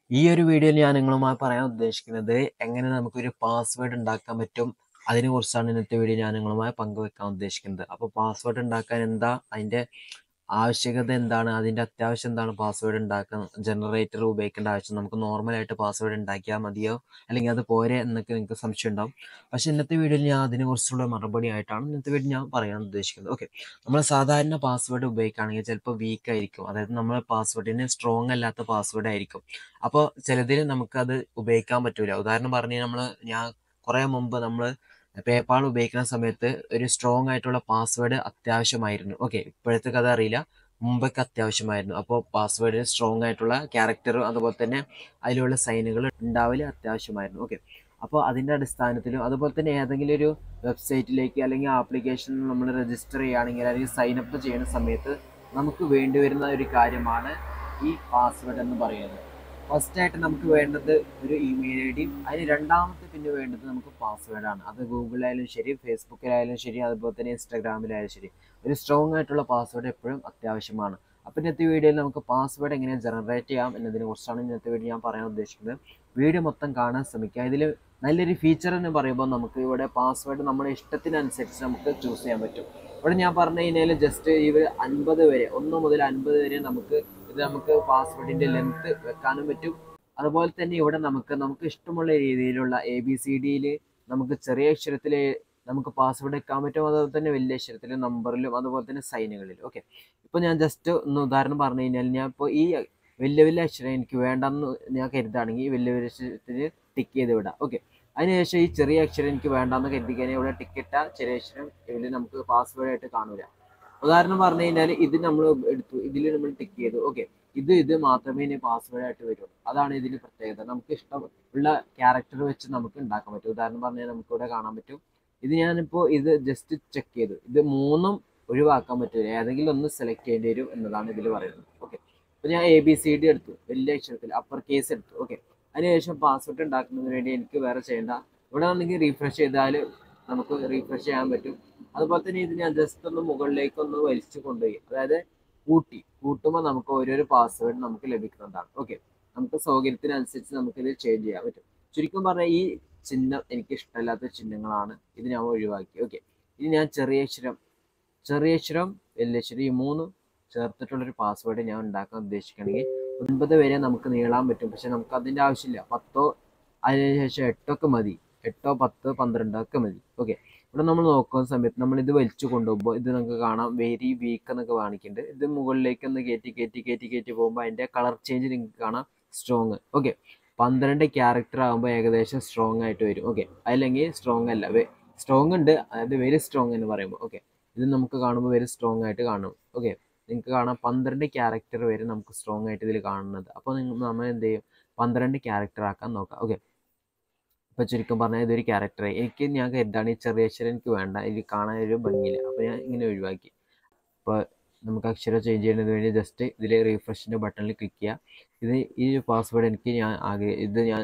ഈ ഒരു വീഡിയോയിൽ ഞാൻ നിങ്ങളുമായി പറയാൻ ഉദ്ദേശിക്കുന്നത് എങ്ങനെ നമുക്കൊരു പാസ്വേഡ് ഉണ്ടാക്കാൻ പറ്റും അതിനെ കുറിച്ചാണ് ഇന്നത്തെ വീഡിയോ ഞാൻ നിങ്ങളുമായി പങ്കുവെക്കാൻ ഉദ്ദേശിക്കുന്നത് അപ്പോൾ പാസ്വേഡ് ഉണ്ടാക്കാൻ എന്താ അതിൻ്റെ ആവശ്യകത എന്താണ് അതിൻ്റെ അത്യാവശ്യം എന്താണ് പാസ്വേഡ് ഉണ്ടാക്കാൻ ജനറേറ്റർ ഉപയോഗിക്കേണ്ട ആവശ്യം നമുക്ക് നോർമലായിട്ട് പാസ്വേഡ് ഉണ്ടാക്കിയാൽ മതിയോ അല്ലെങ്കിൽ അത് പോരെ എന്നൊക്കെ നിങ്ങൾക്ക് സംശയം ഉണ്ടാവും പക്ഷേ ഇന്നത്തെ വീഡിയോയിൽ ഞാൻ അതിനെക്കുറിച്ചുള്ള മറുപടി ആയിട്ടാണ് ഇന്നത്തെ വീഡിയോ ഞാൻ പറയാൻ ഉദ്ദേശിക്കുന്നത് ഓക്കെ നമ്മൾ സാധാരണ പാസ്വേഡ് ഉപയോഗിക്കുകയാണെങ്കിൽ ചിലപ്പോൾ വീക്ക് ആയിരിക്കും അതായത് നമ്മൾ പാസ്വേഡിന് സ്ട്രോങ് അല്ലാത്ത പാസ്വേഡ് ആയിരിക്കും അപ്പോൾ ചിലതിൽ നമുക്കത് ഉപയോഗിക്കാൻ പറ്റൂല ഉദാഹരണം പറഞ്ഞ് നമ്മൾ ഞാൻ കുറേ മുമ്പ് നമ്മൾ പേപ്പാൾ ഉപയോഗിക്കുന്ന സമയത്ത് ഒരു സ്ട്രോങ് ആയിട്ടുള്ള പാസ്വേഡ് അത്യാവശ്യമായിരുന്നു ഓക്കെ ഇപ്പോഴത്തെ കഥ അറിയില്ല മുമ്പൊക്കെ അത്യാവശ്യമായിരുന്നു അപ്പോൾ പാസ്വേഡ് സ്ട്രോങ് ആയിട്ടുള്ള ക്യാരക്ടർ അതുപോലെ തന്നെ അതിലുള്ള സൈനുകൾ ഉണ്ടാവൽ അത്യാവശ്യമായിരുന്നു ഓക്കെ അപ്പോൾ അതിൻ്റെ അടിസ്ഥാനത്തിലും അതുപോലെ തന്നെ ഏതെങ്കിലും ഒരു വെബ്സൈറ്റിലേക്ക് അല്ലെങ്കിൽ ആപ്ലിക്കേഷൻ നമ്മൾ രജിസ്റ്റർ ചെയ്യുകയാണെങ്കിൽ അല്ലെങ്കിൽ സൈൻ അപ്പ് ചെയ്യുന്ന സമയത്ത് നമുക്ക് വേണ്ടി വരുന്ന ഒരു കാര്യമാണ് ഈ പാസ്വേഡ് എന്ന് പറയുന്നത് ഫസ്റ്റ് ആയിട്ട് നമുക്ക് വേണ്ടത് ഒരു ഇമെയിൽ ഐ ഡിയും അതിന് രണ്ടാമത്തെ പിന്നെ വേണ്ടത് നമുക്ക് പാസ്വേഡാണ് അത് ഗൂഗിളിലായാലും ശരി ഫേസ്ബുക്കിലായാലും ശരി അതുപോലെ തന്നെ ഇൻസ്റ്റാഗ്രാമിലായാലും ശരി ഒരു സ്ട്രോങ് ആയിട്ടുള്ള പാസ്വേഡ് എപ്പോഴും അത്യാവശ്യമാണ് അപ്പോൾ ഇന്നത്തെ വീഡിയോയിൽ നമുക്ക് പാസ്വേഡ് എങ്ങനെ ജനറേറ്റ് ചെയ്യാം എന്നതിനെ കുറിച്ചാണ് ഇന്നത്തെ വീഡിയോ ഞാൻ പറയാൻ ഉദ്ദേശിക്കുന്നത് വീഡിയോ മൊത്തം കാണാൻ ശ്രമിക്കുക ഇതിൽ നല്ലൊരു ഫീച്ചർ എന്ന് പറയുമ്പോൾ നമുക്ക് ഇവിടെ പാസ്വേഡ് നമ്മുടെ ഇഷ്ടത്തിനനുസരിച്ച് നമുക്ക് ചൂസ് ചെയ്യാൻ പറ്റും ഇവിടെ ഞാൻ പറഞ്ഞു കഴിഞ്ഞാൽ ജസ്റ്റ് ഇവർ അൻപത് വരെ ഒന്ന് മുതൽ അൻപത് വരെ നമുക്ക് ഇത് നമുക്ക് പാസ്വേഡിൻ്റെ ലെങ്ത് വെക്കാനും പറ്റും അതുപോലെ തന്നെ ഇവിടെ നമുക്ക് നമുക്ക് ഇഷ്ടമുള്ള രീതിയിലുള്ള എ ബി സി ഡിയിൽ നമുക്ക് ചെറിയ അക്ഷരത്തിൽ നമുക്ക് പാസ്വേഡ് വെക്കാൻ പറ്റും അതുപോലെ തന്നെ വലിയ അക്ഷരത്തിൽ നമ്പറിലും അതുപോലെ തന്നെ സൈനുകളിലും ഓക്കെ ഇപ്പോൾ ഞാൻ ജസ്റ്റ് ഒന്ന് ഉദാഹരണം പറഞ്ഞു കഴിഞ്ഞാൽ ഞാൻ ഇപ്പോൾ ഈ വലിയ വലിയ അക്ഷരം എനിക്ക് വേണ്ടെന്ന് ഞാൻ കരുതുകയാണെങ്കിൽ ഈ വലിയ വലിയ അക്ഷരത്തിൽ ടിക്ക് ചെയ്ത് വിടാം ഓക്കെ അതിനുശേഷം ഈ ചെറിയ അക്ഷരം എനിക്ക് വേണ്ടെന്ന് കരുതിക്കാൻ ഇവിടെ ടിക്ക് ഇട്ട ചെറിയ അക്ഷരം ഇതിൽ നമുക്ക് പാസ്വേഡ് ആയിട്ട് കാണൂല ഉദാഹരണം പറഞ്ഞു കഴിഞ്ഞാൽ ഇത് നമ്മൾ എടുത്തു ഇതിൽ നമ്മൾ ടിക്ക് ചെയ്തു ഓക്കെ ഇത് ഇത് മാത്രമേ ഇനി പാസ്വേഡ് ആയിട്ട് വരുള്ളൂ അതാണ് ഇതിൽ പ്രത്യേകത നമുക്ക് ഇഷ്ടമുള്ള ക്യാരക്ടർ വെച്ച് നമുക്ക് ഉണ്ടാക്കാൻ പറ്റും ഉദാഹരണം പറഞ്ഞാൽ നമുക്ക് ഇവിടെ കാണാൻ പറ്റും ഇത് ഞാനിപ്പോൾ ഇത് ജസ്റ്റ് ചെക്ക് ചെയ്തു ഇത് മൂന്നും ഒഴിവാക്കാൻ പറ്റില്ല ഏതെങ്കിലും ഒന്ന് സെലക്ട് ചെയ്യേണ്ടി വരും എന്നതാണ് ഇതിൽ പറയുന്നത് ഓക്കെ അപ്പോൾ ഞാൻ എ ബി സി ഡി എടുത്തു വലിയ അക്ഷരത്തിൽ അപ്പർ കേസ് എടുത്തു ഓക്കെ അതിനുശേഷം പാസ്വേഡ് ഉണ്ടാക്കുന്നതിന് വേണ്ടി എനിക്ക് വേറെ ചെയ്യേണ്ട ഇവിടെ ആണെങ്കിൽ റീഫ്രഷ് ചെയ്താൽ നമുക്ക് റീഫ്രഷ് ചെയ്യാൻ പറ്റും അതുപോലെ തന്നെ ഇത് ഞാൻ ജസ്റ്റ് ഒന്ന് മുകളിലേക്ക് ഒന്ന് വലിച്ചു കൊണ്ടുപോയി അതായത് കൂട്ടി കൂട്ടുമ്പോൾ നമുക്ക് ഓരോരോ പാസ്വേഡ് നമുക്ക് ലഭിക്കുന്നതാണ് ഓക്കെ നമുക്ക് സൗകര്യത്തിനനുസരിച്ച് നമുക്ക് ഇത് ചേഞ്ച് ചെയ്യാൻ പറ്റും ചുരുക്കം പറഞ്ഞാൽ ഈ ചിഹ്നം എനിക്ക് ഇഷ്ടമില്ലാത്ത ചിഹ്നങ്ങളാണ് ഇത് ഞാൻ ഒഴിവാക്കി ഓക്കെ ഇനി ഞാൻ ചെറിയ അക്ഷരം ചെറിയ അക്ഷരം വലിയ അക്ഷരം ഈ മൂന്ന് ചേർത്തിട്ടുള്ളൊരു പാസ്വേഡ് ഞാൻ ഉണ്ടാക്കാൻ ഉദ്ദേശിക്കുകയാണെങ്കിൽ ഒൻപത് വരെ നമുക്ക് നീളാൻ പറ്റും പക്ഷെ നമുക്ക് അതിൻ്റെ ആവശ്യമില്ല പത്തോ അതിനുശേഷം എട്ടൊക്കെ മതി എട്ടോ പത്ത് പന്ത്രണ്ടോ ഒക്കെ മതി ഓക്കെ ഇവിടെ നമ്മൾ നോക്കുന്ന സമയത്ത് നമ്മൾ ഇത് വലിച്ചു കൊണ്ടുപോകുമ്പോൾ ഇത് നമുക്ക് കാണാം വെരി വീക്ക് എന്നൊക്കെ കാണിക്കുന്നുണ്ട് ഇത് മുകളിലേക്ക് ഒന്ന് കയറ്റി കയറ്റി കയറ്റി കയറ്റി പോകുമ്പോൾ അതിൻ്റെ കളർ ചേഞ്ച് നിങ്ങൾക്ക് കാണാം സ്ട്രോങ് ഓക്കെ പന്ത്രണ്ട് ക്യാരക്ടർ ആകുമ്പോൾ ഏകദേശം സ്ട്രോങ് ആയിട്ട് വരും ഓക്കെ അല്ലെങ്കിൽ സ്ട്രോങ് അല്ല സ്ട്രോങ് ഉണ്ട് അതായത് വെരി സ്ട്രോങ് എന്ന് പറയുമ്പോൾ ഓക്കെ ഇത് നമുക്ക് കാണുമ്പോൾ വെരി സ്ട്രോങ് ആയിട്ട് കാണും ഓക്കെ നിങ്ങൾക്ക് കാണാം പന്ത്രണ്ട് ക്യാരക്ടർ വരെ നമുക്ക് സ്ട്രോങ് ആയിട്ട് ഇതിൽ കാണുന്നത് അപ്പോൾ നിങ്ങൾ നമ്മൾ എന്ത് ചെയ്യും പന്ത്രണ്ട് ക്യാരക്ടർ ആക്കാൻ നോക്കാം ഓക്കെ ഇപ്പോൾ ചുരുക്കം പറഞ്ഞാൽ ഇതൊരു ക്യാരക്ടർ എനിക്ക് ഞാൻ കരുതാണ് ഈ ചെറിയ അക്ഷരം എനിക്ക് വേണ്ട ഇതിൽ കാണാൻ ഒരു ഭംഗിയില്ല അപ്പോൾ ഞാൻ ഇങ്ങനെ ഒഴിവാക്കി അപ്പോൾ നമുക്ക് അക്ഷരം ചേഞ്ച് ചെയ്യുന്നതിന് വേണ്ടി ജസ്റ്റ് ഇതിൽ റീഫ്രഷിൻ്റെ ബട്ടണിൽ ക്ലിക്ക് ചെയ്യുക ഇത് ഈ പാസ്വേഡ് എനിക്ക് ഞാൻ ആകെ ഇത് ഞാൻ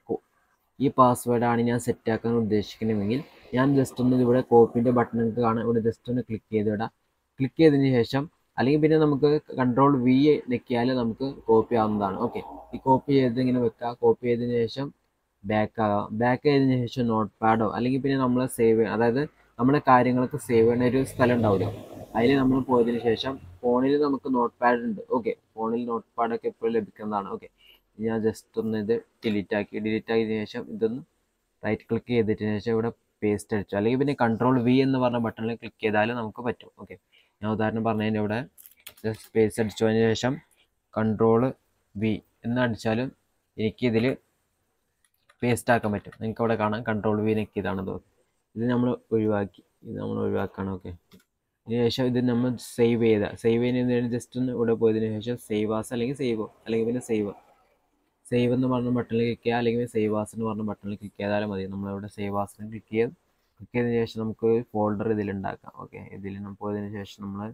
ഈ പാസ്വേഡാണ് ഞാൻ സെറ്റ് ആക്കാൻ ഉദ്ദേശിക്കുന്നതെങ്കിൽ ഞാൻ ജസ്റ്റ് ഒന്ന് ഇവിടെ കോപ്പിൻ്റെ ബട്ടൺ നിങ്ങൾക്ക് കാണാം ഇവിടെ ജസ്റ്റ് ഒന്ന് ക്ലിക്ക് ചെയ്ത് വിടാം ക്ലിക്ക് ചെയ്തതിന് ശേഷം അല്ലെങ്കിൽ പിന്നെ നമുക്ക് കൺട്രോൾ വി ഞെക്കിയാൽ നമുക്ക് കോപ്പി ആവുന്നതാണ് ഓക്കെ ഈ കോപ്പി ചെയ്ത് ഇങ്ങനെ വെക്കുക കോപ്പി ചെയ്തതിന് ശേഷം ബാക്ക് ആകാം ബാക്ക് ചെയ്തതിന് ശേഷം നോട്ട് പാഡോ അല്ലെങ്കിൽ പിന്നെ നമ്മൾ സേവ് അതായത് നമ്മുടെ കാര്യങ്ങളൊക്കെ സേവ് ചെയ്യുന്ന ഒരു സ്ഥലം ഉണ്ടാവുമല്ലോ അതിൽ നമ്മൾ പോയതിന് ശേഷം ഫോണിൽ നമുക്ക് നോട്ട് പാഡ് ഉണ്ട് ഓക്കെ ഫോണിൽ നോട്ട് പാഡൊക്കെ എപ്പോഴും ലഭിക്കുന്നതാണ് ഓക്കെ ഞാൻ ജസ്റ്റ് ഒന്ന് ഇത് ഡിലീറ്റ് ആക്കി ഡിലീറ്റ് ആക്കിയതിന് ശേഷം ഇതൊന്ന് റൈറ്റ് ക്ലിക്ക് ചെയ്തിട്ട് ശേഷം ഇവിടെ പേസ്റ്റ് അടിച്ചു അല്ലെങ്കിൽ പിന്നെ കൺട്രോൾ വി എന്ന് പറഞ്ഞ ബട്ടണിൽ ക്ലിക്ക് ചെയ്താൽ നമുക്ക് പറ്റും ഓക്കെ ഞാൻ ഉദാഹരണം പറഞ്ഞതിൻ്റെ ഇവിടെ ജസ്റ്റ് പേസ്റ്റ് അടിച്ചതിന് ശേഷം കൺട്രോൾ വി എന്ന് അടിച്ചാലും എനിക്കിതിൽ പേസ്റ്റ് ആക്കാൻ പറ്റും നിങ്ങൾക്ക് അവിടെ കാണാം കൺട്രോൾ വി നെക്കിയതാണ് തോന്നുന്നത് ഇത് നമ്മൾ ഒഴിവാക്കി ഇത് നമ്മൾ ഒഴിവാക്കണം ഓക്കെ ഇതിന് ശേഷം ഇത് നമ്മൾ സേവ് ചെയ്ത സേവ് ചെയ്യുന്നതിന് വേണ്ടി ജസ്റ്റ് ഒന്ന് ഇവിടെ പോയതിന് ശേഷം സേവ് ആസ് അല്ലെങ്കിൽ സേവ് അല്ലെങ്കിൽ പിന്നെ സേവ് സേവ് എന്ന് പറഞ്ഞ ബട്ടണിൽ ക്ലിക്ക് ചെയ്യുക അല്ലെങ്കിൽ സേവ് ആസ് എന്ന് പറഞ്ഞ ബട്ടണിൽ ക്ലിക്ക് ചെയ്താലും മതി നമ്മളിവിടെ സേവ് ആസിന് ക്ലിക്ക് ചെയ്ത് ക്ലിക്ക് ചെയ്തതിന് ശേഷം നമുക്ക് ഒരു ഫോൾഡർ ഇതിലുണ്ടാക്കാം ഓക്കെ ഇതിൽ നമ്മൾ പോയതിന് ശേഷം നമ്മൾ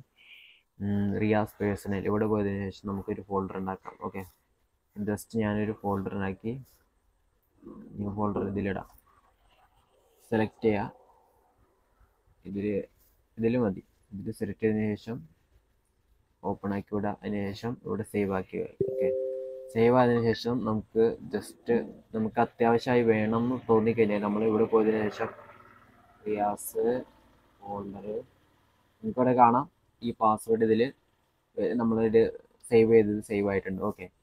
റിയാസ് പേഴ്സണൽ ഇവിടെ പോയതിന് ശേഷം നമുക്കൊരു ഫോൾഡർ ഉണ്ടാക്കാം ഓക്കെ ജസ്റ്റ് ഞാനൊരു ഫോൾഡർ ഉണ്ടാക്കി ന്യൂ ഫോൾഡർ ഇതിലിടാം സെലക്ട് ചെയ്യുക ഇതിൽ ഇതിൽ മതി ഇതിൽ സെലക്ട് ചെയ്തതിന് ശേഷം ഓപ്പൺ ആക്കി വിടാം അതിന് ശേഷം ഇവിടെ സേവ് ആക്കി ഓക്കെ സേവ് ആയതിനു ശേഷം നമുക്ക് ജസ്റ്റ് നമുക്ക് അത്യാവശ്യമായി വേണം എന്ന് തോന്നിക്കഴിഞ്ഞാൽ നമ്മൾ ഇവിടെ പോയതിനു ശേഷം റിയാസ് ഫോൾഡർ നമുക്കിവിടെ കാണാം ഈ പാസ്വേഡ് ഇതിൽ നമ്മളിത് സേവ് ചെയ്തത് സേവ് ആയിട്ടുണ്ട് ഓക്കെ